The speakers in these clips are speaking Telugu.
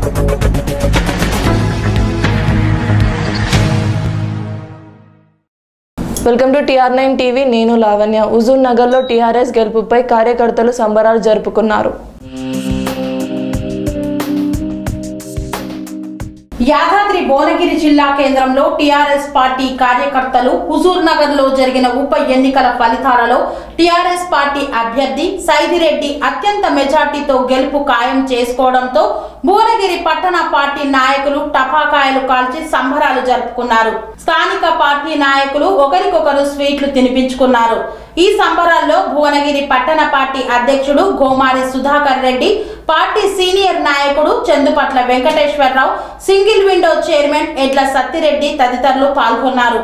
welcome to TR nine TV నేను లావణ్య హుజూర్ నగర్లో టీఆర్ఎస్ గెలుపుపై కార్యకర్తలు సంబరాలు జరుపుకున్నారు యాదాద్రి భువనగిరి జిల్లా కేంద్రంలో టీఆర్ఎస్ పార్టీ కార్యకర్తలు హుజూర్ నగర్ లో జరిగిన ఉప ఎన్నికల ఫలితాలలో టీఆర్ఎస్ పార్టీ అభ్యర్థి సైదిరెడ్డి అత్యంత మెజార్టీతో గెలుపు ఖాయం చేసుకోవడంతో భువనగిరి పట్టణ పార్టీ నాయకులు టపాకాయలు కాల్చి సంబరాలు జరుపుకున్నారు స్థానిక పార్టీ నాయకులు ఒకరికొకరు స్వీట్లు తినిపించుకున్నారు ఈ సంబరాల్లో భువనగిరి పట్టణ పార్టీ అధ్యక్షుడు గోమారి సుధాకర్ రెడ్డి పార్టీ సీనియర్ నాయకుడు Chandupatla Venkateswararao single window chairman Edla Sattireddy తదితరులు పాల్గొన్నారు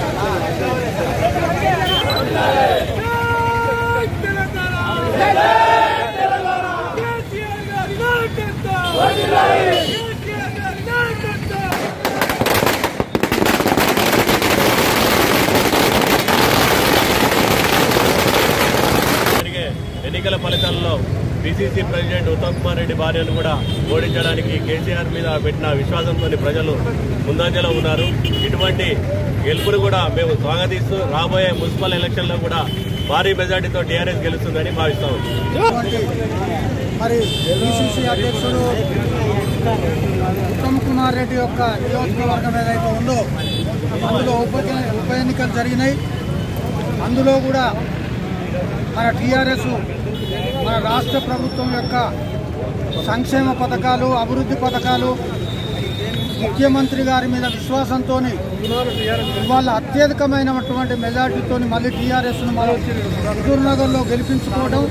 జరిగే ఎన్నికల ఫలితాల్లో పిసిసి ప్రెసిడెంట్ ఉత్తమ్ కుమార్ రెడ్డి భార్యను కూడా ఓడించడానికి కేసీఆర్ మీద పెట్టిన విశ్వాసంతో ప్రజలు ముందంజలో ఉన్నారు ఇటువంటి గెలుపును కూడా మేము స్వాగతిస్తూ రాబోయే మున్సిపల్ ఎలక్షన్లో కూడా భారీ మెజార్టీతో టీఆర్ఎస్ గెలుస్తుందని భావిస్తాము మరి పిసిసి అధ్యక్షుడు ఉత్తమ్ కుమార్ రెడ్డి యొక్క నియోజకవర్గం ఏదైతే ఉందో అందులో ఉప ఉప ఎన్నికలు జరిగినాయి అందులో కూడా మన టీఆర్ఎస్ మన రాష్ట్ర ప్రభుత్వం యొక్క సంక్షేమ పథకాలు అభివృద్ధి పథకాలు ముఖ్యమంత్రి గారి మీద విశ్వాసంతో ఇవాళ అత్యధికమైనటువంటి మెజార్టీతో మళ్ళీ టీఆర్ఎస్ను మనం హుజూర్ నగర్లో గెలిపించుకోవడం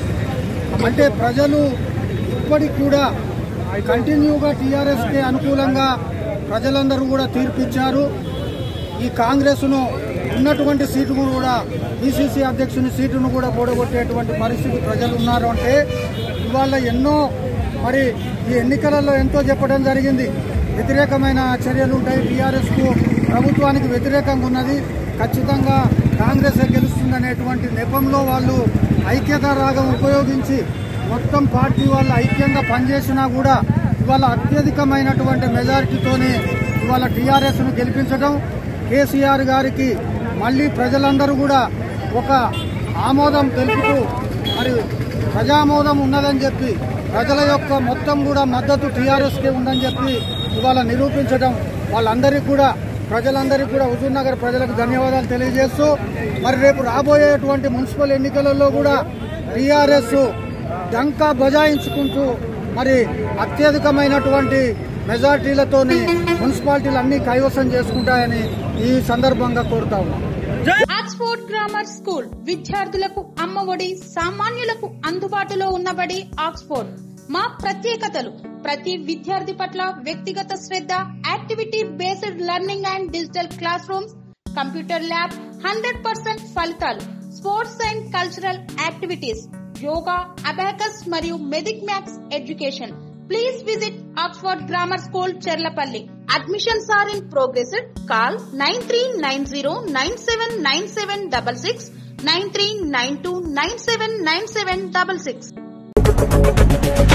అంటే ప్రజలు ఇప్పటికి కూడా కంటిన్యూగా టీఆర్ఎస్కి అనుకూలంగా ప్రజలందరూ కూడా తీర్పిచ్చారు ఈ కాంగ్రెస్ను ఉన్నటువంటి సీటును కూడా పిసిసి అధ్యక్షుని సీటును కూడా కూడగొట్టేటువంటి పరిస్థితి ప్రజలు ఉన్నారు అంటే ఇవాళ ఎన్నో మరి ఈ ఎన్నికలలో ఎంతో చెప్పడం జరిగింది వ్యతిరేకమైన చర్యలు ఉంటాయి టీఆర్ఎస్కు ప్రభుత్వానికి వ్యతిరేకంగా ఉన్నది ఖచ్చితంగా కాంగ్రెస్ గెలుస్తుందనేటువంటి నెపంలో వాళ్ళు ఐక్యతా రాగం ఉపయోగించి మొత్తం పార్టీ వాళ్ళు ఐక్యంగా పనిచేసినా కూడా ఇవాళ అత్యధికమైనటువంటి మెజారిటీతోనే ఇవాళ టీఆర్ఎస్ను గెలిపించడం కేసీఆర్ గారికి మళ్ళీ ప్రజలందరూ కూడా ఒక ఆమోదం తెలుపుతూ మరి ప్రజామోదం ఉన్నదని చెప్పి ప్రజల యొక్క మొత్తం కూడా మద్దతు టీఆర్ఎస్కే ఉందని చెప్పి ఇవాళ నిరూపించడం వాళ్ళందరికీ కూడా ప్రజలందరికీ కూడా హుజూర్ నగర్ ప్రజలకు ధన్యవాదాలు తెలియజేస్తూ మరి రేపు రాబోయేటువంటి మున్సిపల్ ఎన్నికలలో కూడా టీఆర్ఎస్ డంకా బజాయించుకుంటూ మరి అత్యధికమైనటువంటి మెజార్టీలతోని మున్సిపాలిటీలు అన్ని కైవసం చేసుకుంటాయని ఈ సందర్భంగా కోరుతా ఉన్నాం ఆక్స్ఫోర్డ్ గ్రామర్ స్కూల్ విద్యార్థులకు అమ్మఒడి సామాన్యులకు అందుబాటులో ఉన్నబడి ఆక్స్ఫోర్డ్ మా ప్రత్యేకతలు ప్రతి విద్యార్థి పట్ల వ్యక్తిగత శ్రద్ధ activity based learning and digital classrooms computer lab hundred percent ఫలితాలు sports and cultural activities yoga abacus మరియు Vedic maths education please visit Oxford grammar school Cherlapalli admissions are in progress call nine three nine zero nine seven nine seven double six nine three nine two nine seven nine seven double six